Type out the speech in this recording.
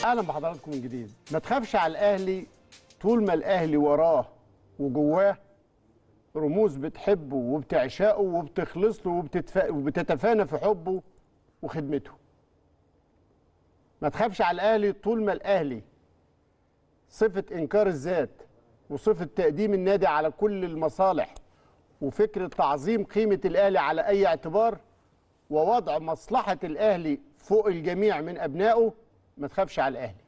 اهلا بحضراتكم من جديد ما تخافش على الاهلي طول ما الاهلي وراه وجواه رموز بتحبه وبتعشقه وبتخلص له وبتتف... وبتتفانى في حبه وخدمته ما تخافش على الاهلي طول ما الاهلي صفه انكار الذات وصفه تقديم النادي على كل المصالح وفكره تعظيم قيمه الاهلي على اي اعتبار ووضع مصلحه الاهلي فوق الجميع من ابنائه ما تخافش على الاهلي